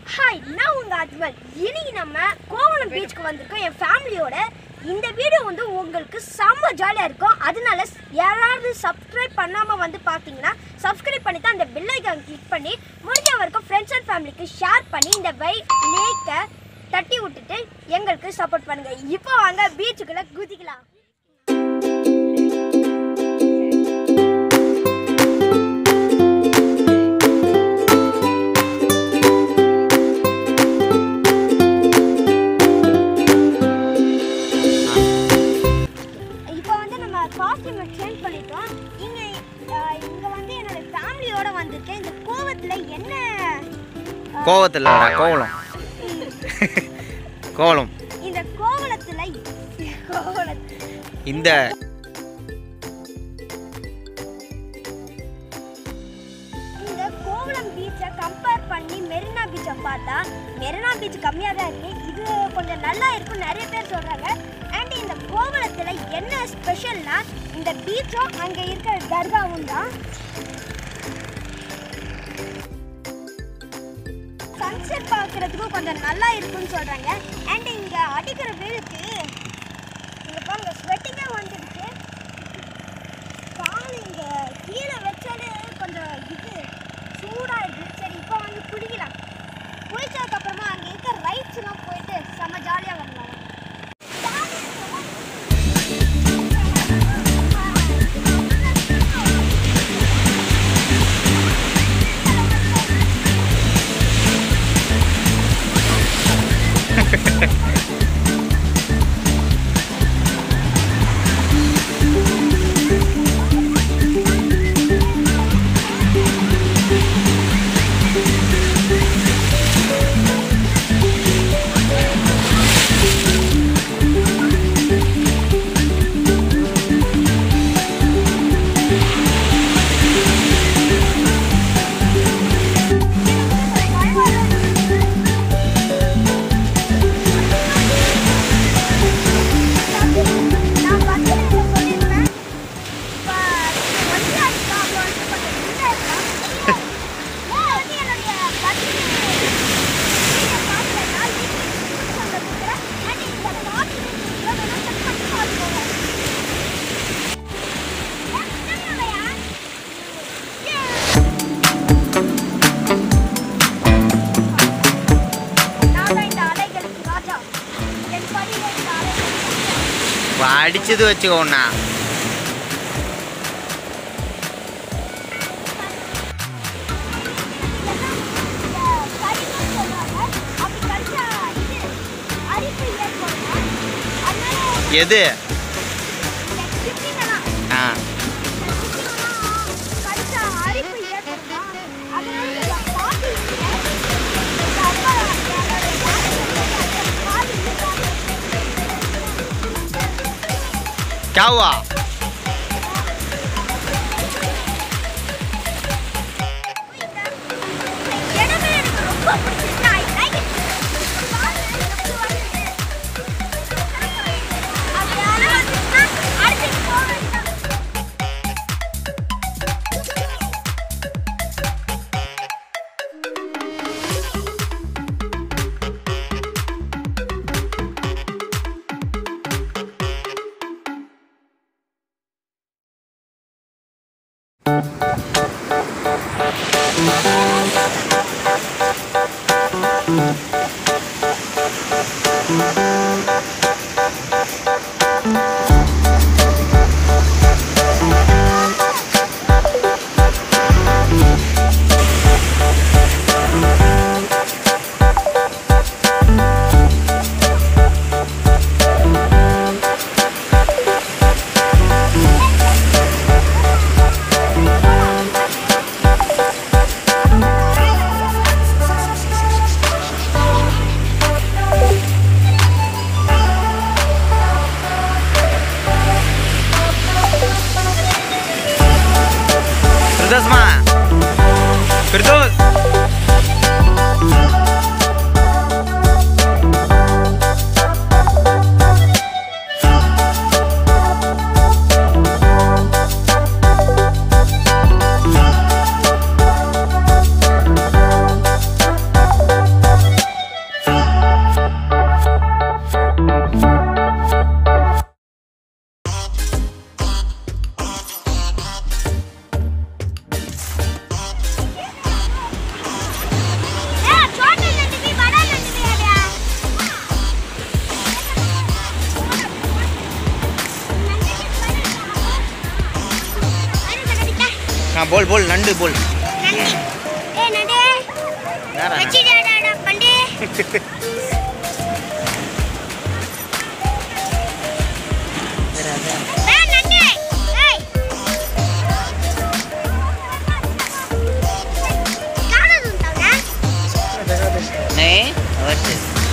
Hi நான் உங்க அஜ்மல் இன்னைக்கு நம்ம கோவளம் பீச்சுக்கு வந்திருக்கோம் என் ஃபேமிலியோட இந்த வீடியோ வந்து உங்களுக்கு செம்ம ஜாலியாக இருக்கும் அதனால யாராவது சப்ஸ்கிரைப் பண்ணாமல் வந்து பார்த்தீங்கன்னா சப்ஸ்கிரைப் பண்ணி தான் அந்த பெல் ஐக்கான் கிளிக் பண்ணி முடிஞ்ச வரைக்கும் ஃப்ரெண்ட்ஸ் அண்ட் ஃபேமிலிக்கு ஷேர் பண்ணி இந்த வை லேக்கை தட்டி விட்டுட்டு எங்களுக்கு சப்போர்ட் பண்ணுங்க இப்போ வாங்க பீச்சுக்குள்ள குதிக்கலாம் இப்போ வந்து நம்ம காஸ்டியூமை சேஞ்ச் பண்ணிட்டோம் இங்கே இங்கே வந்து என்னோட ஃபேமிலியோட வந்திருக்கேன் இந்த கோவத்தில் என்ன அஹ், கோவத்தில் கோவலம் கோவலம் இந்த கோவலத்தில் கோவலத்தில் இந்த இந்த கோவளம் பீச்சை கம்பேர் பண்ணி மெரினா பீச்சை பார்த்தா மெரினா பீச் கம்மியாக தான் இருக்கு இது கொஞ்சம் நல்லா இருக்கும் நிறைய பேர் சொல்றாங்க அண்ட் இந்த கோவளத்தில் என்ன ஸ்பெஷல்னா இந்த பீச்சும் அங்கே இருக்கிற தர்காவும் தான் சன்செட் பார்க்கறதுக்கும் கொஞ்சம் நல்லா இருக்கும்னு சொல்றாங்க அண்ட் இங்கே அடிக்கிற வெயிலுக்கு இங்கே பாருங்க ஸ்வெட்டிங்காக வந்துடுச்சு கால் இங்க கீழே வச்சாலே கொஞ்சம் இது சூடாயிடுது சரி இப்போ வந்து குளிக்கலாம் குளிச்சதுக்கு அப்புறமா அங்க இருக்க ரைட்ஸ்லாம் போயிட்டு செம்ம ஜாலியா வரலாம் நான் வந்து சொல்லியிருப்பேன் இப்போ ஒன்றியா இருக்கா அப்புறம் வந்து கொஞ்சம் குண்டா இருக்கா நான் வந்து என்னுடைய பர்த்டே பார்க்குறேன்னா சொல்லிருக்கிறேன் அண்ட் இந்த பாட்டு வீடியோ வேணா செக் பண்ணி பார்த்துக்கோங்க நான் தான் இந்த அலைகளுக்கு ராஜா என் படியில் இந்த அலைகளுக்கு ராஜா. அடிச்சது வச்சுக்கோண்ணா எது ஆ கேவா இடமே எனக்கு ரொம்ப பிடிச்சிருக்கு I like it. பாரு, எப்படி வருது. அப்படி அழகா இருந்துச்சுன்னா அடுத்துக்கு போக வேண்டாம். போல் போல் நண்டு போல் நன்றி ஏ நண்டே வேற என்ன? வச்சிடாடா பண்டே ஏ நண்டே ஏய் காணதும் தவன ஏய், அவர்த்து.